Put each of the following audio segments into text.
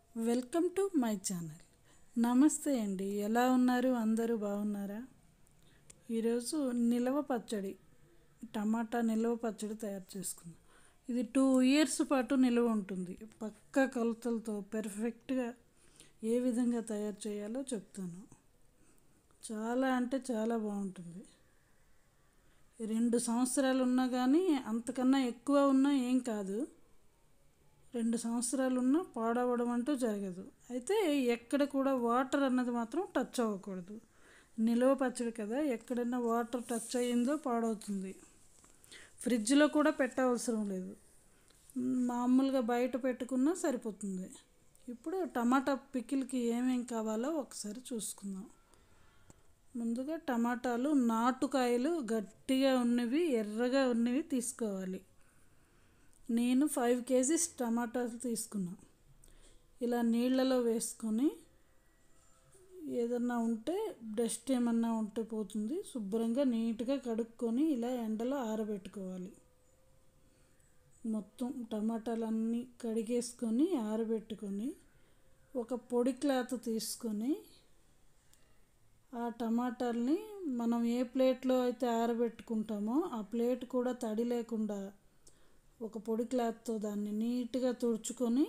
welcome to my channel నమస్తే అండి ఎలా ఉన్నారు అందరూ బాగున్నారా ఈరోజు నిలవ పచ్చడి టమాటా నిలవ పచ్చడి తయారు చేసుకుందాం ఇది టూ ఇయర్స్ పాటు నిల్వ ఉంటుంది పక్క కొలతలతో పెర్ఫెక్ట్గా ఏ విధంగా తయారు చేయాలో చెప్తాను చాలా అంటే చాలా బాగుంటుంది రెండు సంవత్సరాలు ఉన్నా కానీ అంతకన్నా ఎక్కువ ఉన్నా ఏం కాదు రెండు సంవత్సరాలు ఉన్నా పాడవడం అంటూ జరగదు అయితే ఎక్కడ కూడా వాటర్ అన్నది మాత్రం టచ్ అవ్వకూడదు నిలువ పచ్చడి కదా ఎక్కడైనా వాటర్ టచ్ అయ్యిందో పాడవుతుంది ఫ్రిడ్జ్లో కూడా పెట్టవసరం లేదు మామూలుగా బయట పెట్టుకున్నా సరిపోతుంది ఇప్పుడు టమాటా పికిల్కి ఏమేం కావాలో ఒకసారి చూసుకుందాం ముందుగా టమాటాలు నాటుకాయలు గట్టిగా ఉన్నవి ఎర్రగా ఉన్నవి తీసుకోవాలి నేను ఫైవ్ కేజీస్ టమాటాలు తీసుకున్నా ఇలా నీళ్ళలో వేసుకొని ఏదన్నా ఉంటే డస్ట్ ఏమన్నా ఉంటే పోతుంది శుభ్రంగా నీట్గా కడుక్కొని ఇలా ఎండలో ఆరబెట్టుకోవాలి మొత్తం టమాటాలన్నీ కడిగేసుకొని ఆరబెట్టుకొని ఒక పొడి క్లాత్ తీసుకొని ఆ టమాటాలని మనం ఏ ప్లేట్లో అయితే ఆరబెట్టుకుంటామో ఆ ప్లేట్ కూడా తడి లేకుండా ఒక పొడి క్లాత్తో దాన్ని నీట్గా తుడుచుకొని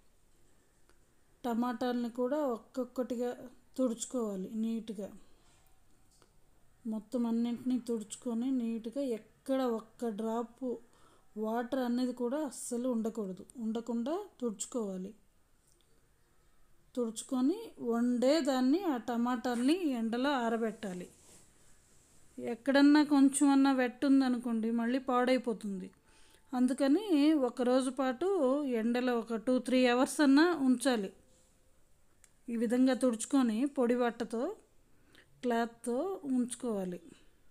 టమాటాలని కూడా ఒక్కొక్కటిగా తుడుచుకోవాలి నీట్గా మొత్తం అన్నింటినీ తుడుచుకొని నీట్గా ఎక్కడ ఒక్క డ్రాప్ వాటర్ అనేది కూడా అస్సలు ఉండకూడదు ఉండకుండా తుడుచుకోవాలి తుడుచుకొని వండే దాన్ని ఆ టమాటాలని ఎండలో ఆరబెట్టాలి ఎక్కడన్నా కొంచెం అన్నా వెట్టుందనుకోండి మళ్ళీ పాడైపోతుంది అందుకని ఒక రోజు పాటు ఎండలో ఒక టూ త్రీ అవర్స్ అన్నా ఉంచాలి ఈ విధంగా తుడుచుకొని పొడి బట్టతో క్లాత్తో ఉంచుకోవాలి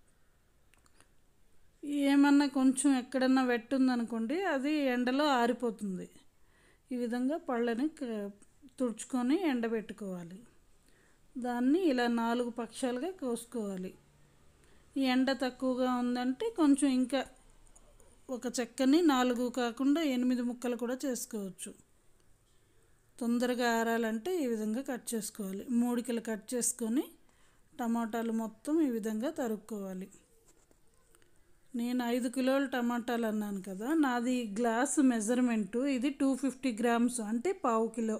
ఏమన్నా కొంచెం ఎక్కడన్నా వెట్టుందనుకోండి అది ఎండలో ఆరిపోతుంది ఈ విధంగా పళ్ళని తుడుచుకొని ఎండబెట్టుకోవాలి దాన్ని ఇలా నాలుగు పక్షాలుగా కోసుకోవాలి ఈ ఎండ తక్కువగా ఉందంటే కొంచెం ఇంకా ఒక చెక్కని నాలుగు కాకుండా ఎనిమిది ముక్కలు కూడా చేసుకోవచ్చు తొందరగా ఆరాలంటే ఈ విధంగా కట్ చేసుకోవాలి మూడికలు కట్ చేసుకొని టమాటాలు మొత్తం ఈ విధంగా తరుక్కోవాలి నేను ఐదు కిలోల టమాటాలు అన్నాను కదా నాది గ్లాస్ మెజర్మెంటు ఇది టూ ఫిఫ్టీ గ్రామ్స్ అంటే పావు కిలో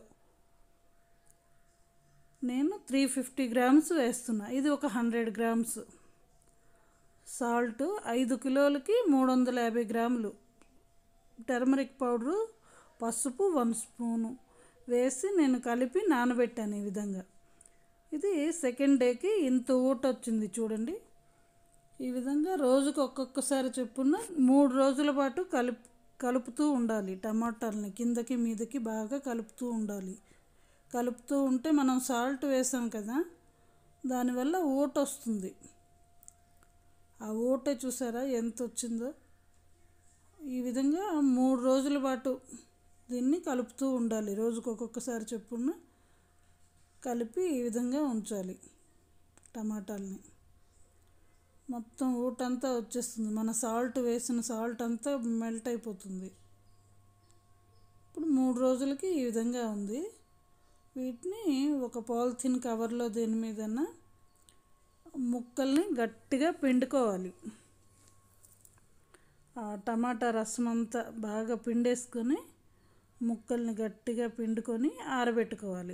నేను త్రీ ఫిఫ్టీ గ్రామ్స్ వేస్తున్నా ఇది ఒక హండ్రెడ్ గ్రామ్స్ సాల్ట్ ఐదు కిలోలకి మూడు వందల యాభై గ్రాములు టర్మరిక్ పౌడరు పసుపు వన్ స్పూను వేసి నేను కలిపి నానబెట్టాను ఈ విధంగా ఇది సెకండ్ డేకి ఇంత ఊట వచ్చింది చూడండి ఈ విధంగా రోజుకు ఒక్కొక్కసారి చెప్పున మూడు రోజుల పాటు కలుపు కలుపుతూ ఉండాలి టమాటాలని కిందకి మీదకి బాగా కలుపుతూ ఉండాలి కలుపుతూ ఉంటే మనం సాల్ట్ వేసాం కదా దానివల్ల ఊట వస్తుంది ఆ ఊట చూసారా ఎంత వచ్చిందో ఈ విధంగా మూడు రోజుల పాటు దీన్ని కలుపుతూ ఉండాలి రోజుకు ఒక్కొక్కసారి చెప్పున కలిపి ఈ విధంగా ఉంచాలి టమాటాలని మొత్తం ఊటంతా వచ్చేస్తుంది మన సాల్ట్ వేసిన సాల్ట్ అంతా మెల్ట్ అయిపోతుంది ఇప్పుడు మూడు రోజులకి ఈ విధంగా ఉంది వీటిని ఒక పాలిథిన్ కవర్లో దేని మీదన్నా ముక్కల్ని గట్టిగా పిండుకోవాలి ఆ టమాటా రసం అంతా బాగా పిండేసుకొని ముక్కల్ని గట్టిగా పిండుకొని ఆరబెట్టుకోవాలి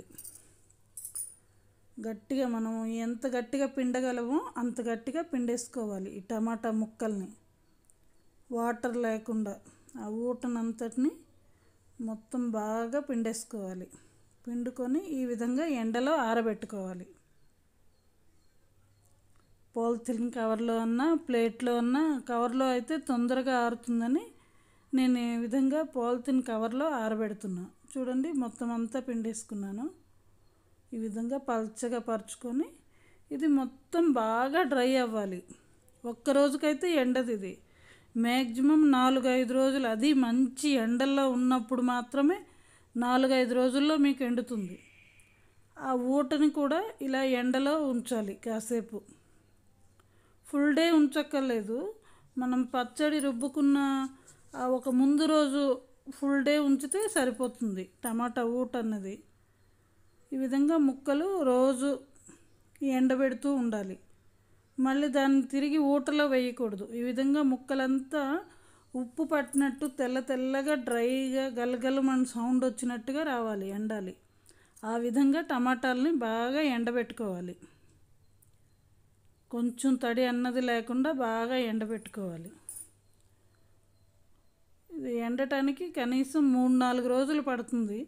గట్టిగా మనం ఎంత గట్టిగా పిండగలమో అంత గట్టిగా పిండేసుకోవాలి ఈ టమాటా ముక్కల్ని వాటర్ లేకుండా ఆ ఊటనంతటిని మొత్తం బాగా పిండేసుకోవాలి పిండుకొని ఈ విధంగా ఎండలో ఆరబెట్టుకోవాలి పాలిథిన్ కవర్లో అన్నా ప్లేట్లో అన్నా కవర్లో అయితే తొందరగా ఆరుతుందని నేను ఈ విధంగా పాలిథిన్ కవర్లో ఆరబెడుతున్నా చూడండి మొత్తం అంతా పిండేసుకున్నాను ఈ విధంగా పల్చగా పరుచుకొని ఇది మొత్తం బాగా డ్రై అవ్వాలి ఒక్క రోజుకైతే ఎండది ఇది మ్యాక్సిమం నాలుగు ఐదు రోజులు అది మంచి ఎండల్లో ఉన్నప్పుడు మాత్రమే నాలుగైదు రోజుల్లో మీకు ఎండుతుంది ఆ ఊటని కూడా ఇలా ఎండలో ఉంచాలి కాసేపు ఫుల్ డే ఉంచక్కర్లేదు మనం పచ్చడి రుబ్బుకున్న ఆ ఒక ముందు రోజు ఫుల్ డే ఉంచితే సరిపోతుంది టమాటా ఊట అన్నది ఈ విధంగా ముక్కలు రోజు ఎండబెడుతూ ఉండాలి మళ్ళీ దాన్ని తిరిగి ఊటలో వేయకూడదు ఈ విధంగా ముక్కలంతా ఉప్పు పట్టినట్టు తెల్ల తెల్లగా డ్రైగా గలగలమని సౌండ్ వచ్చినట్టుగా రావాలి ఎండాలి ఆ విధంగా టమాటాలని బాగా ఎండబెట్టుకోవాలి కొంచెం తడి అన్నది లేకుండా బాగా ఎండబెట్టుకోవాలి ఇది ఎండటానికి కనీసం మూడు నాలుగు రోజులు పడుతుంది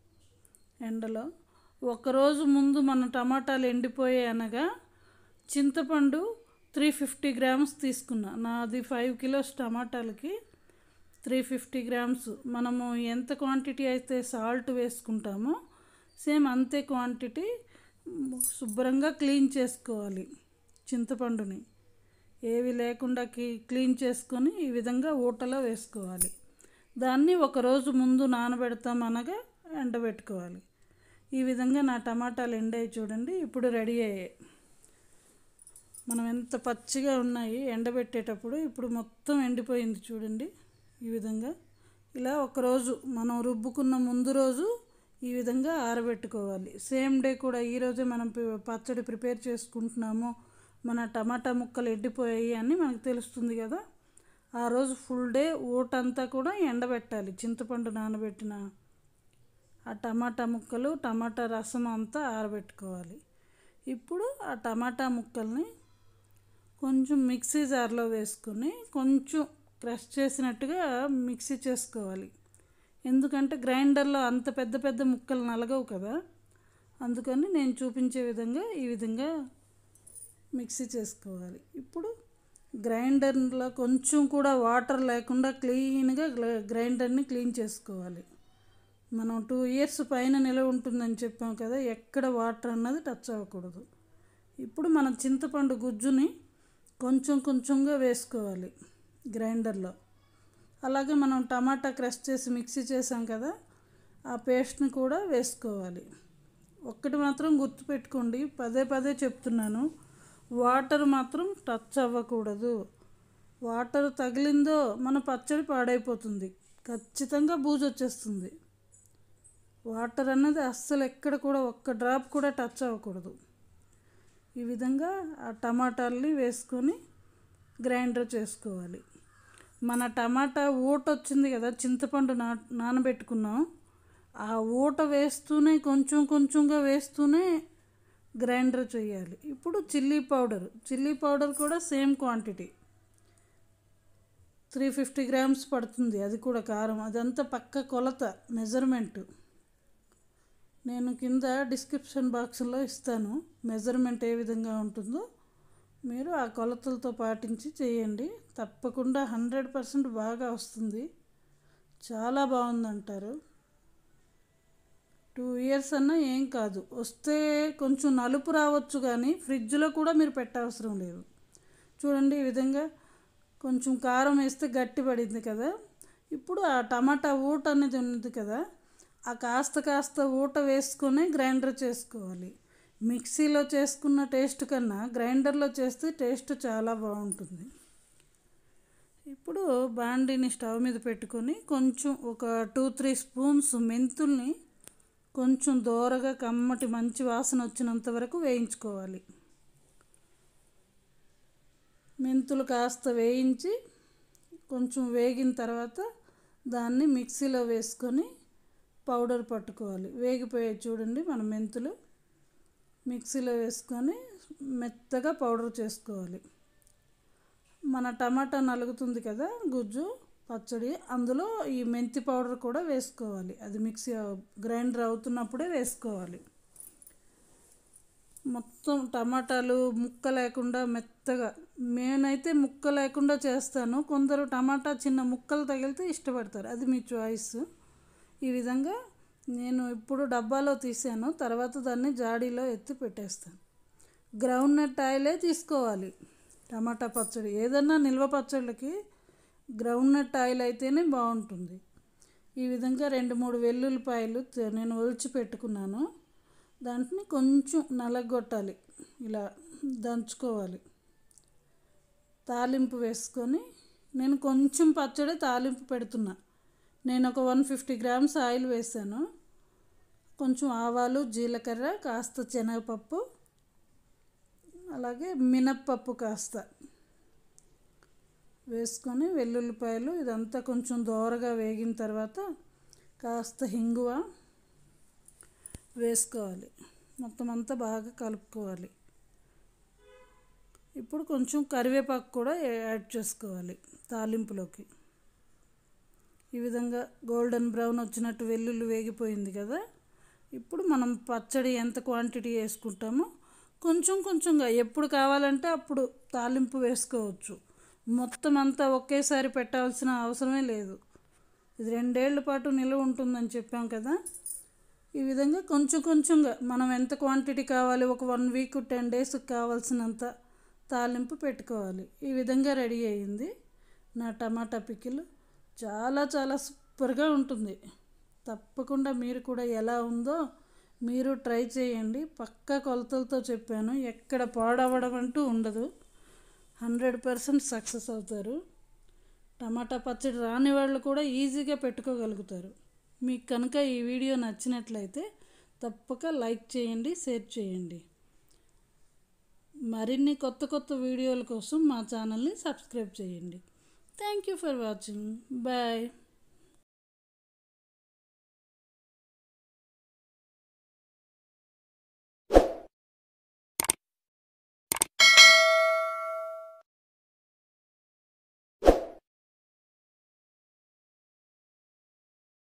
ఎండలో ఒకరోజు ముందు మన టమాటాలు ఎండిపోయాయి అనగా చింతపండు త్రీ ఫిఫ్టీ గ్రామ్స్ తీసుకున్నా నాది ఫైవ్ కిలోస్ టమాటాలకి త్రీ ఫిఫ్టీ గ్రామ్స్ మనము ఎంత క్వాంటిటీ అయితే సాల్ట్ వేసుకుంటామో సేమ్ అంతే క్వాంటిటీ శుభ్రంగా క్లీన్ చేసుకోవాలి చింతపండుని ఏవి లేకుండా క్లీన్ చేసుకొని ఈ విధంగా ఊటలో వేసుకోవాలి దాన్ని ఒకరోజు ముందు నానబెడతాం అనగా ఎండబెట్టుకోవాలి ఈ విధంగా నా టమాటాలు ఎండాయి చూడండి ఇప్పుడు రెడీ అయ్యాయి మనం ఎంత పచ్చిగా ఉన్నాయి ఎండబెట్టేటప్పుడు ఇప్పుడు మొత్తం ఎండిపోయింది చూడండి ఈ విధంగా ఇలా ఒకరోజు మనం రుబ్బుకున్న ముందు రోజు ఈ విధంగా ఆరబెట్టుకోవాలి సేమ్ డే కూడా ఈరోజే మనం పి- పచ్చడి ప్రిపేర్ చేసుకుంటున్నాము మన టమాటా ముక్కలు ఎండిపోయాయి అని మనకు తెలుస్తుంది కదా ఆ రోజు ఫుల్ డే ఊటంతా కూడా ఎండబెట్టాలి చింతపండు నానబెట్టిన ఆ టమాటా ముక్కలు టమాటా రసం అంతా ఆరబెట్టుకోవాలి ఇప్పుడు ఆ టమాటా ముక్కల్ని కొంచెం మిక్సీ జార్లో వేసుకొని కొంచెం క్రష్ చేసినట్టుగా మిక్సీ చేసుకోవాలి ఎందుకంటే గ్రైండర్లో అంత పెద్ద పెద్ద ముక్కలు నలగవు కదా అందుకని నేను చూపించే విధంగా ఈ విధంగా మిక్సీ చేసుకోవాలి ఇప్పుడు గ్రైండర్లో కొంచెం కూడా వాటర్ లేకుండా క్లీన్గా గ్ల- గ్రైండర్ని క్లీన్ చేసుకోవాలి మనం టూ ఇయర్స్ పైన నిలవ ఉంటుందని చెప్పాం కదా ఎక్కడ వాటర్ అన్నది టచ్ అవ్వకూడదు ఇప్పుడు మన చింతపండు గుజ్జుని కొంచెం కొంచెంగా వేసుకోవాలి గ్రైండర్లో అలాగే మనం టమాటా క్రష్ చేసి మిక్సీ చేసాం కదా ఆ పేస్ట్ని కూడా వేసుకోవాలి ఒక్కటి మాత్రం గుర్తుపెట్టుకోండి పదే పదే చెప్తున్నాను వాటర్ మాత్రం టచ్ అవ్వకూడదు వాటర్ తగిలిందో మన పచ్చడి పాడైపోతుంది ఖచ్చితంగా బూజు వచ్చేస్తుంది వాటర్ అన్నది అస్సలు ఎక్కడ కూడా ఒక్క డ్రాప్ కూడా టచ్ అవ్వకూడదు ఈ విధంగా ఆ టమాటాలని వేసుకొని గ్రైండర్ చేసుకోవాలి మన టమాటా ఊట వచ్చింది కదా చింతపండు నా నానబెట్టుకున్నాం ఆ ఊట వేస్తూనే కొంచెం కొంచెంగా వేస్తూనే గ్రైండర్ చేయాలి ఇప్పుడు చిల్లీ పౌడర్ చిల్లీ పౌడర్ కూడా same quantity three fifty grams పడుతుంది అది కూడా కారం అదంతా పక్క కొలత మెజర్మెంట్ నేను కింద డిస్క్రిప్షన్ బాక్స్లో ఇస్తాను మెజర్మెంట్ ఏ విధంగా ఉంటుందో మీరు ఆ కొలతలతో పాటించి చేయండి తప్పకుండా హండ్రెడ్ పర్సెంట్ బాగా వస్తుంది చాలా బాగుందంటారు టూ ఇయర్స్ అన్నా ఏం కాదు వస్తే కొంచెం నలుపు రావచ్చు కానీ ఫ్రిడ్జ్లో కూడా మీరు పెట్టవసరం లేదు చూడండి ఈ విధంగా కొంచెం కారం వేస్తే గట్టి పడింది కదా ఇప్పుడు ఆ టమాటా ఊట అనేది ఉంది కదా ఆ కాస్త కాస్త ఊట వేసుకొని గ్రైండర్ చేసుకోవాలి మిక్సీలో చేసుకున్న టేస్ట్ కన్నా గ్రైండర్లో చేస్తే టేస్ట్ చాలా బాగుంటుంది ఇప్పుడు బాండీని స్టవ్ మీద పెట్టుకొని కొంచెం ఒక టూ త్రీ స్పూన్స్ మెంతుల్ని కొంచెం దోరగా కమ్మటి మంచి వాసన వచ్చినంత వరకు వేయించుకోవాలి మెంతులు కాస్త వేయించి కొంచెం వేగిన తర్వాత దాన్ని మిక్సీలో వేసుకొని పౌడర్ పట్టుకోవాలి వేగిపోయాయి చూడండి మన మెంతులు మిక్సీలో వేసుకొని మెత్తగా పౌడర్ చేసుకోవాలి మన టమాటా నలుగుతుంది కదా గుజ్జు పచ్చడి అందులో ఈ మెంతి పౌడర్ కూడా వేసుకోవాలి అది మిక్సీ గ్రైండర్ అవుతున్నప్పుడే వేసుకోవాలి మొత్తం టమాటాలు ముక్క లేకుండా మెత్తగా నేనైతే ముక్క లేకుండా చేస్తాను కొందరు టమాటా చిన్న ముక్కలు తగిలితే ఇష్టపడతారు అది మీ చాయిస్ ఈ విధంగా నేను ఇప్పుడు డబ్బాలో తీసాను తర్వాత దాన్ని జాడీలో ఎత్తి పెట్టేస్తాను గ్రౌండ్ నట్ ఆయిలే తీసుకోవాలి టమాటా పచ్చడి ఏదన్నా నిల్వ పచ్చళ్ళకి గ్రౌండ్ నట్ ఆయిల్ అయితేనే బాగుంటుంది ఈ విధంగా రెండు మూడు వెల్లుల్లిపాయలు త- నేను ఒలిచి పెట్టుకున్నాను దాంట్ని కొంచెం నలగొట్టాలి ఇలా దంచుకోవాలి తాలింపు వేసుకొని నేను కొంచెం పచ్చడి తాలింపు పెడుతున్నా నేను ఒక వన్ ఫిఫ్టీ గ్రామ్స్ ఆయిల్ వేసాను కొంచెం ఆవాలు జీలకర్ర కాస్త శనగపప్పు అలాగే మినప్పప్పు కాస్త వేసుకొని వెల్లుల్లిపాయలు ఇదంతా కొంచెం దోరగా వేగిన తర్వాత కాస్త హింగువ వేసుకోవాలి మొత్తం అంతా బాగా కలుపుకోవాలి ఇప్పుడు కొంచెం కరివేపాకు కూడా యాడ్ చేసుకోవాలి తాలింపులోకి ఈ విధంగా గోల్డెన్ బ్రౌన్ వచ్చినట్టు వెల్లుల్లి వేగిపోయింది కదా ఇప్పుడు మనం పచ్చడి ఎంత క్వాంటిటీ వేసుకుంటామో కొంచెం కొంచెంగా ఎప్పుడు కావాలంటే అప్పుడు తాలింపు వేసుకోవచ్చు మొత్తం అంతా ఒకేసారి పెట్టాల్సిన అవసరమే లేదు ఇది రెండేళ్ల పాటు నిలువ ఉంటుందని చెప్పాం కదా ఈ విధంగా కొంచెం కొంచెంగా మనం ఎంత క్వాంటిటీ కావాలి ఒక వన్ వీక్ టెన్ డేస్కి కావాల్సినంత తాలింపు పెట్టుకోవాలి ఈ విధంగా రెడీ అయ్యింది నా టమాటా పికిల్ చాలా చాలా సూపర్గా ఉంటుంది తప్పకుండా మీరు కూడా ఎలా ఉందో మీరు ట్రై చేయండి పక్కా కొలతలతో చెప్పాను ఎక్కడ పాడవడం అంటూ ఉండదు హండ్రెడ్ పర్సెంట్ సక్సెస్ అవుతారు టమాటా పచ్చడి రాని వాళ్ళు కూడా ఈజీగా పెట్టుకోగలుగుతారు మీకు కనుక ఈ వీడియో నచ్చినట్లయితే తప్పక లైక్ చేయండి షేర్ చేయండి మరిన్ని కొత్త కొత్త వీడియోల కోసం మా ఛానల్ని సబ్స్క్రైబ్ చేయండి thank you for watching bye